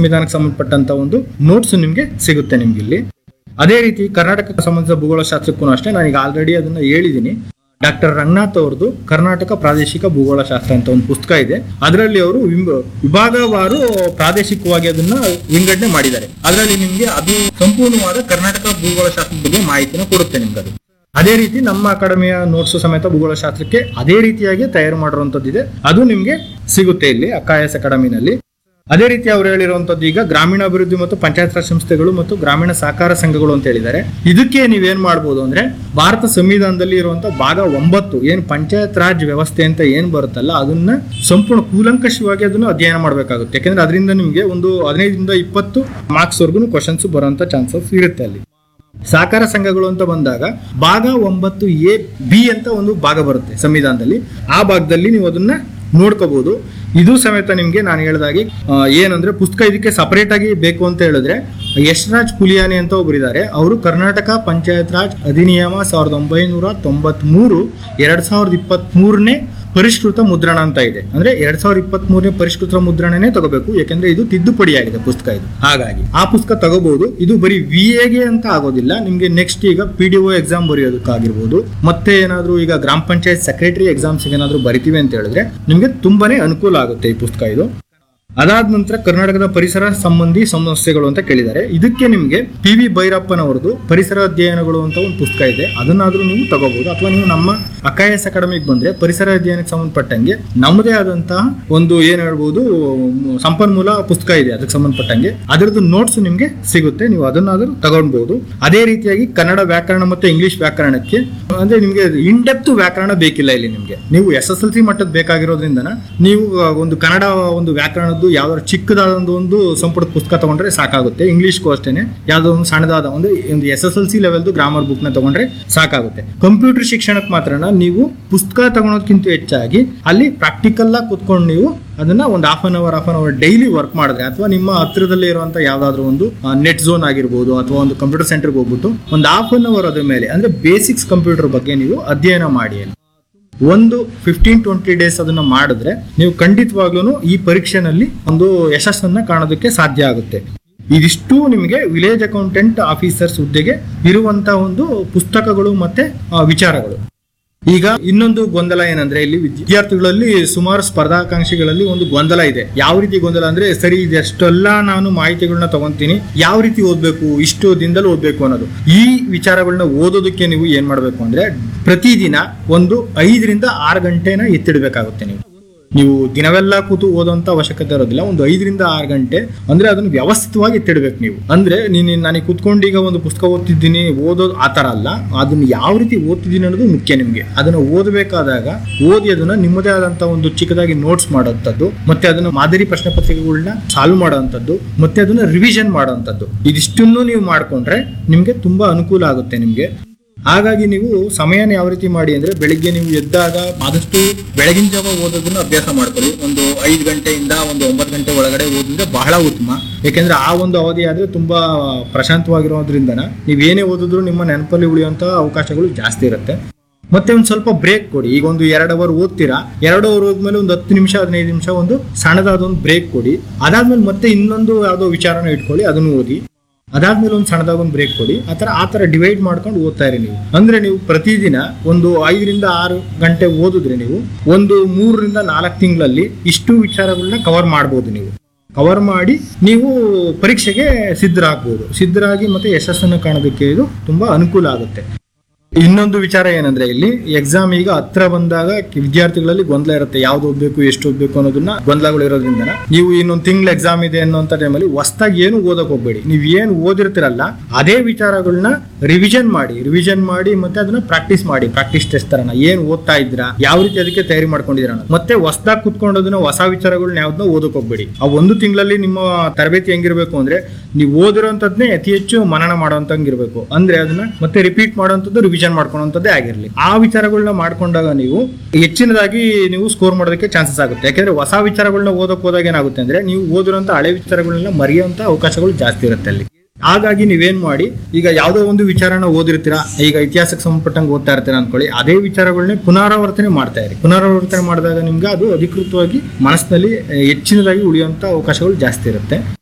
ಸಂವಿಧಾನಕ್ಕೆ ಸಂಬಂಧಪಟ್ಟಂತ ಒಂದು ನೋಟ್ಸ್ ನಿಮ್ಗೆ ಸಿಗುತ್ತೆ ನಿಮ್ಗೆ ಇಲ್ಲಿ ಅದೇ ರೀತಿ ಕರ್ನಾಟಕಕ್ಕೆ ಸಂಬಂಧಿಸಿದ ಭೂಗೋಳಶಾಸ್ತ್ರಕ್ಕೂ ಅಷ್ಟೇ ನಾನೀಗ ಆಲ್ರೆಡಿ ಅದನ್ನ ಹೇಳಿದ್ದೀನಿ ಡಾಕ್ಟರ್ ರಂಗನಾಥ್ ಅವ್ರದ್ದು ಕರ್ನಾಟಕ ಪ್ರಾದೇಶಿಕ ಭೂಗೋಳಶಾಸ್ತ್ರ ಅಂತ ಒಂದು ಪುಸ್ತಕ ಇದೆ ಅದರಲ್ಲಿ ಅವರು ವಿಂಬ- ವಿಭಾಗವಾರು ಪ್ರಾದೇಶಿಕವಾಗಿ ಅದನ್ನ ವಿಂಗಡಣೆ ಮಾಡಿದ್ದಾರೆ ಅದರಲ್ಲಿ ನಿಮ್ಗೆ ಅದು ಸಂಪೂರ್ಣವಾದ ಕರ್ನಾಟಕ ಭೂಗೋಳಶಾಸ್ತ್ರದ ಬಗ್ಗೆ ಮಾಹಿತಿನ ಕೊಡುತ್ತೆ ನಿಮ್ಗೆ ಅದು ಅದೇ ರೀತಿ ನಮ್ಮ ಅಕಾಡೆಮಿಯ ನೋಟ್ಸ್ ಸಮೇತ ಭೂಗೋಳಶಾಸ್ತ್ರಕ್ಕೆ ಅದೇ ರೀತಿಯಾಗಿ ತಯಾರು ಮಾಡಿರುವಂತದ್ದಿದೆ ಅದು ನಿಮ್ಗೆ ಸಿಗುತ್ತೆ ಇಲ್ಲಿ ಅಕಾಯಸ್ ಅಕಾಡೆಮಿನಲ್ಲಿ ಅದೇ ರೀತಿ ಅವರು ಹೇಳಿರುವಂತದ್ದು ಈಗ ಗ್ರಾಮೀಣಾಭಿವೃದ್ಧಿ ಮತ್ತು ಪಂಚಾಯತ್ ರಾಜ್ ಸಂಸ್ಥೆಗಳು ಮತ್ತು ಗ್ರಾಮೀಣ ಸಹಕಾರ ಸಂಘಗಳು ಅಂತ ಹೇಳಿದ್ದಾರೆ ಇದಕ್ಕೆ ನೀವೇನ್ ಮಾಡ್ಬೋದು ಅಂದ್ರೆ ಭಾರತ ಸಂವಿಧಾನದಲ್ಲಿ ಇರುವಂತ ಭಾಗ ಒಂಬತ್ತು ಏನ್ ಪಂಚಾಯತ್ ರಾಜ್ ವ್ಯವಸ್ಥೆ ಅಂತ ಏನ್ ಬರುತ್ತಲ್ಲ ಅದನ್ನ ಸಂಪೂರ್ಣ ಕೂಲಂಕಷವಾಗಿ ಅದನ್ನು ಅಧ್ಯಯನ ಮಾಡಬೇಕಾಗುತ್ತೆ ಯಾಕಂದ್ರೆ ಅದರಿಂದ ನಿಮ್ಗೆ ಒಂದು ಹದಿನೈದರಿಂದ ಇಪ್ಪತ್ತು ಮಾರ್ಕ್ಸ್ ವರ್ಗು ಕ್ವಶನ್ಸ್ ಬರುವಂತ ಚಾನ್ಸಸ್ ಇರುತ್ತೆ ಅಲ್ಲಿ ಸಹಕಾರ ಸಂಘಗಳು ಅಂತ ಬಂದಾಗ ಭಾಗ ಒಂಬತ್ತು ಎ ಬಿ ಅಂತ ಒಂದು ಭಾಗ ಬರುತ್ತೆ ಸಂವಿಧಾನದಲ್ಲಿ ಆ ಭಾಗದಲ್ಲಿ ನೀವು ಅದನ್ನ ನೋಡ್ಕೋಬಹುದು ಇದು ಸಮೇತ ನಿಮ್ಗೆ ನಾನು ಹೇಳ್ದಾಗೆ ಆ, ಏನಂದ್ರೆ ಪುಸ್ತಕ ಇದಕ್ಕೆ ಸಪರೇಟ್ ಆಗಿ ಬೇಕು ಅಂತ ಹೇಳಿದ್ರೆ ಯಶ್ರಾಜ್ ಕುಲಿಯಾನಿ ಅಂತ ಒಬ್ರು ಇದ್ದಾರೆ ಅವರು ಕರ್ನಾಟಕ ಪಂಚಾಯತ್ ರಾಜ್ ಅಧಿನಿಯಮ ಸಾವಿರದ ಒಂಬೈನೂರ ತೊಂಬತ್ ಮೂರು ಎರಡ್ ಸಾವಿರದ ಇಪ್ಪತ್ತ್ ಮೂರನೇ ಪರಿಷ್ಕೃತ ಮುದ್ರಣ ಅಂತ ಇದೆ ಅಂದ್ರೆ ಎರಡ್ ಸಾವಿರದ ಇಪ್ಪತ್ತ್ ಮೂರನೇ ಪರಿಷ್ಕೃತ ಮುದ್ರಣನೇ ತಗೋಬೇಕು ಯಾಕಂದ್ರೆ ಇದು ತಿದ್ದುಪಡಿ ಆಗಿದೆ ಪುಸ್ತಕ ಇದು ಹಾಗಾಗಿ ಆ ಪುಸ್ತಕ ತಗೋಬಹುದು ಇದು ಬರೀ ವಿ ಎಗೆ ಅಂತ ಆಗೋದಿಲ್ಲ ನಿಮ್ಗೆ ನೆಕ್ಸ್ಟ್ ಈಗ ಪಿ ಡಿ ಒ ಎಕ್ಸಾಮ್ ಬರೆಯೋದಕ್ಕಾಗಿರ್ಬೋದು ಮತ್ತೆ ಏನಾದ್ರು ಈಗ ಗ್ರಾಮ ಪಂಚಾಯತ್ ಸೆಕ್ರೆಟರಿ ಎಕ್ಸಾಮ್ಸ್ ಏನಾದ್ರು ಬರಿತೀವಿ ಅಂತ ಹೇಳಿದ್ರೆ ನಿಮ್ಗೆ ತುಂಬಾನೇ ಅನುಕೂಲ ಆಗುತ್ತೆ ಈ ಪುಸ್ತಕ ಇದು ಅದಾದ ನಂತರ ಕರ್ನಾಟಕದ ಪರಿಸರ ಸಂಬಂಧಿ ಸಮಸ್ಯೆಗಳು ಅಂತ ಕೇಳಿದ್ದಾರೆ ಇದಕ್ಕೆ ನಿಮಗೆ ಪಿ ವಿ ಭೈರಪ್ಪನವರದು ಪರಿಸರ ಅಧ್ಯಯನಗಳು ಅಂತ ಒಂದು ಪುಸ್ತಕ ಇದೆ ಅದನ್ನಾದ್ರೂ ನೀವು ತಗೋಬಹುದು ಅಥವಾ ನೀವು ನಮ್ಮ ಅಕಾಯಸ್ ಅಕಾಡೆಮಿಗೆ ಬಂದ್ರೆ ಪರಿಸರ ಅಧ್ಯಯನಕ್ಕೆ ಸಂಬಂಧಪಟ್ಟಂಗೆ ನಮ್ಮದೇ ಆದಂತಹ ಒಂದು ಏನ್ ಹೇಳ್ಬೋದು ಮ್, ಸಂಪನ್ಮೂಲ ಪುಸ್ತಕ ಇದೆ ಅದಕ್ಕೆ ಸಂಬಂಧಪಟ್ಟಂಗೆ ಅದರದ್ದು ನೋಟ್ಸ್ ನಿಮ್ಗೆ ಸಿಗುತ್ತೆ ನೀವು ಅದನ್ನಾದ್ರೂ ತಗೊಳ್ಬಹುದು ಅದೇ ರೀತಿಯಾಗಿ ಕನ್ನಡ ವ್ಯಾಕರಣ ಮತ್ತು ಇಂಗ್ಲಿಷ್ ವ್ಯಾಕರಣಕ್ಕೆ ಅಂದ್ರೆ ನಿಮ್ಗೆ ಇನ್ ಡೆಪ್ತ್ ವ್ಯಾಕರಣ ಬೇಕಿಲ್ಲ ಇಲ್ಲಿ ನಿಮ್ಗೆ ನೀವು ಎಸ್ ಎಸ್ ಎಲ್ ಸಿ ಮಟ್ಟದ ಬೇಕಾಗಿರೋದ್ರಿಂದ ನೀವು ಆ, ಒಂದು ಕನ್ನಡ ಒಂದು ವ್ಯಾಕರಣದ್ದು ಯಾವ್ದಾದ್ರು ಚಿಕ್ಕದಾದ ಒಂದು ಒಂದು ಸಂಪುಟದ ಪುಸ್ತಕ ತಗೊಂಡ್ರೆ ಸಾಕಾಗುತ್ತೆ ಇಂಗ್ಲಿಷ್ಗೂ ಅಷ್ಟೇನೆ ಯಾವ್ದೋ ಒಂದು ಸಣ್ಣದಾದ ಒಂದು ಒಂದು ಎಸ್ ಎಸ್ ಎಲ್ ಸಿ ಲೆವೆಲ್ದು ಗ್ರಾಮರ್ ಬುಕ್ ನ ತಗೊಂಡ್ರೆ ಸಾಕಾಗುತ್ತೆ ಕಂಪ್ಯೂಟರ್ ಶಿಕ್ಷಣಕ್ಕೆ ಮಾತ್ರನ ನೀವು ಪುಸ್ತಕ ತಗೊಳೋದಕ್ಕಿಂತ ಹೆಚ್ಚಾಗಿ ಅಲ್ಲಿ ಪ್ರಾಕ್ಟಿಕಲ್ ಆಗಿ ಕುತ್ಕೊಂಡು ನೀವು ಅದನ್ನ ಒಂದು half an hour half an hour daily work ಮಾಡಿದ್ರೆ ಅಥವಾ ನಿಮ್ಮ ಹತ್ರದಲ್ಲಿ ಇರುವಂತ ಯಾವ್ದಾದ್ರು ಒಂದು ನೆಟ್ ಝೋನ್ ಆಗಿರ್ಬೋದು ಅಥವಾ ಒಂದು ಕಂಪ್ಯೂಟರ್ ಸೆಂಟರ್ಗೆ ಹೋಗ್ಬಿಟ್ಟು ಒಂದು ಹಾಫ್ ಅನ್ ಅವರ್ ಅದ್ರ ಮೇಲೆ ಅಂದ್ರೆ ಬೇಸಿಕ್ಸ್ ಕಂಪ್ಯೂಟರ್ ಬಗ್ಗೆ ನೀವು ಅಧ್ಯಯನ ಮಾಡಿ ಅಲ್ಲಿ ಒಂದು ಫಿಫ್ಟೀನ್ ಟ್ವೆಂಟಿ ಡೇಸ್ ಅದನ್ನ ಮಾಡಿದ್ರೆ ನೀವು ಖಂಡಿತವಾಗ್ಲೂ ಈ ಪರೀಕ್ಷೆನಲ್ಲಿ ಒಂದು ಯಶಸ್ಸನ್ನ ಕಾಣೋದಕ್ಕೆ ಸಾಧ್ಯ ಆಗುತ್ತೆ ಇದಿಷ್ಟು ನಿಮಗೆ ವಿಲೇಜ್ ಅಕೌಂಟೆಂಟ್ ಆಫೀಸರ್ಸ್ ಹುದ್ದೆಗೆ ಇರುವಂತ ಒಂದು ಪುಸ್ತಕಗಳು ಮತ್ತೆ ಆ, ವಿಚಾರಗಳು ಈಗ ಇನ್ನೊಂದು ಗೊಂದಲ ಏನಂದ್ರೆ ಇಲ್ಲಿ ವಿದ್ಯಾರ್ಥಿಗಳಲ್ಲಿ ಸುಮಾರು ಸ್ಪರ್ಧಾಕಾಂಕ್ಷಿಗಳಲ್ಲಿ ಒಂದು ಗೊಂದಲ ಇದೆ ಯಾವ ರೀತಿ ಗೊಂದಲ ಅಂದ್ರೆ ಸರಿ ಇದೆಷ್ಟೆಲ್ಲ ನಾನು ಮಾಹಿತಿಗಳನ್ನ ತಗೊಂತೀನಿ ಯಾವ ರೀತಿ ಓದ್ಬೇಕು ಇಷ್ಟು ದಿನದಲ್ಲಿ ಓದ್ಬೇಕು ಅನ್ನೋದು ಈ ವಿಚಾರಗಳನ್ನ ಓದೋದಕ್ಕೆ ನೀವು ಏನ್ ಮಾಡ್ಬೇಕು ಅಂದ್ರೆ ಪ್ರತಿದಿನ ಒಂದು ಐದರಿಂದ ಆರು ಗಂಟೆನ ಎತ್ತಿಡ್ಬೇಕಾಗುತ್ತೆ ನೀವು ನೀವು ದಿನವೆಲ್ಲ ಕೂತು ಓದೋಂತ ಅವಶ್ಯಕತೆ ಇರೋದಿಲ್ಲ ಒಂದು ಐದರಿಂದ ಆರು ಗಂಟೆ ಅಂದ್ರೆ ಅದನ್ನು ವ್ಯವಸ್ಥಿತವಾಗಿ ಎತ್ತಿಡ್ಬೇಕು ನೀವು ಅಂದ್ರೆ ನೀನು ನನಗೆ ಕುತ್ಕೊಂಡು ಈಗ ಒಂದು ಪುಸ್ತಕ ಓದ್ತಿದ್ದೀನಿ ಓದೋದು ಆ ಥರ ಅಲ್ಲ ಅದನ್ನ ಯಾವ ರೀತಿ ಓದ್ತಿದ್ದೀನಿ ಅನ್ನೋದು ಮುಖ್ಯ ನಿಮಗೆ ಅದನ್ನ ಓದಬೇಕಾದಾಗ ಓದಿ ಅದನ್ನ ನಿಮ್ಮದೇ ಆದಂತ ಒಂದು ಚಿಕ್ಕದಾಗಿ ನೋಟ್ಸ್ ಮಾಡೋಂಥದ್ದು ಮತ್ತೆ ಅದನ್ನ ಮಾದರಿ ಪ್ರಶ್ನೆ ಪತ್ರಿಕೆಗಳನ್ನ ಸಾಲ್ವ್ ಮಾಡೋಂಥದ್ದು ಮತ್ತೆ ಅದನ್ನ ರಿವಿಷನ್ ಮಾಡೋಂಥದ್ದು ಇದಿಷ್ಟನ್ನು ನೀವು ಮಾಡ್ಕೊಂಡ್ರೆ ನಿಮ್ಗೆ ತುಂಬಾ ಅನುಕೂಲ ಆಗುತ್ತೆ ನಿಮ್ಗೆ ಹಾಗಾಗಿ ನೀವು ಸಮಯನ ಯಾವ ರೀತಿ ಮಾಡಿ ಅಂದ್ರೆ ಬೆಳಿಗ್ಗೆ ನೀವು ಎದ್ದಾಗ ಆದಷ್ಟು ಬೆಳಗಿನ ಜಾವ ಓದೋದನ್ನ ಅಭ್ಯಾಸ ಮಾಡ್ಕೊಳ್ಳಿ ಒಂದು ಐದು ಗಂಟೆಯಿಂದ ಒಂದು ಒಂಬತ್ತು ಗಂಟೆ ಒಳಗಡೆ ಓದಿದ್ರೆ ಬಹಳ ಉತ್ತಮ ಯಾಕೆಂದ್ರೆ ಆ ಒಂದು ಅವಧಿ ಆದ್ರೆ ತುಂಬಾ ಪ್ರಶಾಂತವಾಗಿರೋದ್ರಿಂದ ನೀವೇನೇ ಓದಿದ್ರು ನಿಮ್ಮ ನೆನಪಲ್ಲಿ ಉಳಿಯುವಂತ ಅವಕಾಶಗಳು ಜಾಸ್ತಿ ಇರುತ್ತೆ ಮತ್ತೆ ಒಂದು ಸ್ವಲ್ಪ ಬ್ರೇಕ್ ಕೊಡಿ ಈಗ ಒಂದು ಎರಡು ಅವರ್ ಓದ್ತೀರಾ ಎರಡು ಅವರ್ ಹೋದ್ಮೇಲೆ ಒಂದು ಹತ್ತು ನಿಮಿಷ ಹದಿನೈದು ನಿಮಿಷ ಒಂದು ಸಣ್ಣದಾದ ಒಂದು ಬ್ರೇಕ್ ಕೊಡಿ ಅದಾದ್ಮೇಲೆ ಮತ್ತೆ ಇನ್ನೊಂದು ಯಾವುದೋ ವಿಚಾರನ ಇಟ್ಕೊಳ್ಳಿ ಅದನ್ನು ಓದಿ ಅದಾದ್ಮೇಲೆ ಒಂದು ಸಣ್ಣದಾಗ ಒಂದು ಬ್ರೇಕ್ ಕೊಡಿ ಆ ಥರ ಆ ಥರ ಡಿವೈಡ್ ಮಾಡ್ಕೊಂಡು ಓದ್ತಾ ಇರಿ ನೀವು ಅಂದ್ರೆ ನೀವು ಪ್ರತಿದಿನ ಒಂದು ಐದರಿಂದ ಆರು ಗಂಟೆ ಓದಿದ್ರೆ ನೀವು ಒಂದು ಮೂರರಿಂದ ನಾಲ್ಕು ತಿಂಗಳಲ್ಲಿ ಇಷ್ಟು ವಿಚಾರಗಳನ್ನ ಕವರ್ ಮಾಡ್ಬೋದು ನೀವು ಕವರ್ ಮಾಡಿ ನೀವು ಪರೀಕ್ಷೆಗೆ ಸಿದ್ಧರಾಗ್ಬೋದು ಸಿದ್ಧರಾಗಿ ಮತ್ತೆ ಯಶಸ್ಸನ್ನು ಕಾಣೋದಕ್ಕೆ ಇದು ತುಂಬಾ ಅನುಕೂಲ ಆಗುತ್ತೆ ಇನ್ನೊಂದು ವಿಚಾರ ಏನಂದ್ರೆ ಇಲ್ಲಿ ಎಕ್ಸಾಮ್ ಈಗ ಹತ್ರ ಬಂದಾಗ ವಿದ್ಯಾರ್ಥಿಗಳಲ್ಲಿ ಗೊಂದಲ ಇರುತ್ತೆ ಯಾವ್ದು ಓದ್ಬೇಕು ಎಷ್ಟು ಓದ್ಬೇಕು ಅನ್ನೋದನ್ನ ಗೊಂದಲಗಳು ಇರೋದ್ರಿಂದ ನೀವು ಇನ್ನೊಂದು ತಿಂಗಳ ಎಕ್ಸಾಮ್ ಇದೆ ಅನ್ನೋಂಥ ಟೈಮಲ್ಲಿ ಹೊಸ್ದಾಗಿ ಏನು ಓದಕ್ ಹೋಗ್ಬೇಡಿ ನೀವು ಏನು ಓದಿರ್ತಿರಲ್ಲ ಅದೇ ವಿಚಾರಗಳನ್ನ ರಿವಿಷನ್ ಮಾಡಿ ರಿವಿಷನ್ ಮಾಡಿ ಮತ್ತೆ ಅದನ್ನ ಪ್ರಾಕ್ಟೀಸ್ ಮಾಡಿ ಪ್ರಾಕ್ಟೀಸ್ ಟೆಸ್ಟ್ ತರನ ಏನ್ ಓದ್ತಾ ಇದ್ದೀರಾ ಯಾವ ರೀತಿ ಅದಕ್ಕೆ ತಯಾರಿ ಮಾಡ್ಕೊಂಡಿದ್ದೀರಾ ಅನ್ನೋದು. ಮತ್ತೆ ಹೊಸ್ದಾಗಿ ಕುತ್ಕೊಂಡೋದನ್ನ ಹೊಸ ವಿಚಾರಗಳನ್ನ ಯಾವ್ದನ್ನ ಓದಕ್ ಹೋಗ್ಬೇಡಿ ಆ ಒಂದು ತಿಂಗಳಲ್ಲಿ ನಿಮ್ಮ ತರಬೇತಿ ಹೆಂಗಿರ್ಬೇಕು ಅಂದ್ರೆ ನೀವು ಓದಿರೋಂಥದ್ನೇ ಅತಿ ಹೆಚ್ಚು ಮನನ ಮಾಡೋಂತಂಗಿರ್ಬೇಕು ಅಂದ್ರೆ ಅದನ್ನ ಮತ್ತೆ ರಿಪೀಟ್ ಮಾಡೋಂಥದ್ದು ರಿವಿಷನ್ ಮಾಡ್ಕೊಳ್ಳೋಂಥದ್ದೇ ಆಗಿರ್ಲಿ ಆ ವಿಚಾರಗಳನ್ನ ಮಾಡ್ಕೊಂಡಾಗ ನೀವು ಹೆಚ್ಚಿನದಾಗಿ ನೀವು ಸ್ಕೋರ್ ಮಾಡೋದಕ್ಕೆ ಚಾನ್ಸಸ್ ಆಗುತ್ತೆ ಯಾಕಂದ್ರೆ ಹೊಸ ವಿಚಾರಗಳನ್ನ ಓದಕ್ ಹೋದಾಗ ಏನಾಗುತ್ತೆ ಅಂದ್ರೆ ನೀವು ಓದಿರೋಂಥ ಹಳೆ ವಿಚಾರಗಳನ್ನ ಮರೆಯುವಂತ ಅವಕಾಶಗಳು ಜಾಸ್ತಿ ಇರುತ್ತೆ ಅಲ್ಲಿ ಹಾಗಾಗಿ ನೀವೇನ್ ಮಾಡಿ ಈಗ ಯಾವ್ದೋ ಒಂದು ವಿಚಾರನ ಓದಿರ್ತೀರಾ ಈಗ ಇತಿಹಾಸಕ್ಕೆ ಸಂಬಂಧಪಟ್ಟಂಗೆ ಓದ್ತಾ ಇರ್ತೀರಾ ಅನ್ಕೊಳ್ಳಿ ಅದೇ ವಿಚಾರಗಳನ್ನೇ ಪುನರಾವರ್ತನೆ ಮಾಡ್ತಾ ಇರಿ ಪುನರಾವರ್ತನೆ ಮಾಡಿದಾಗ ನಿಮ್ಗೆ ಅದು ಅಧಿಕೃತವಾಗಿ ಮನಸ್ಸಿನಲ್ಲಿ ಹೆಚ್ಚಿನದಾಗಿ ಉಳಿಯುವಂತ ಅವಕಾಶಗಳು ಜಾಸ್ತಿ ಇರುತ್ತೆ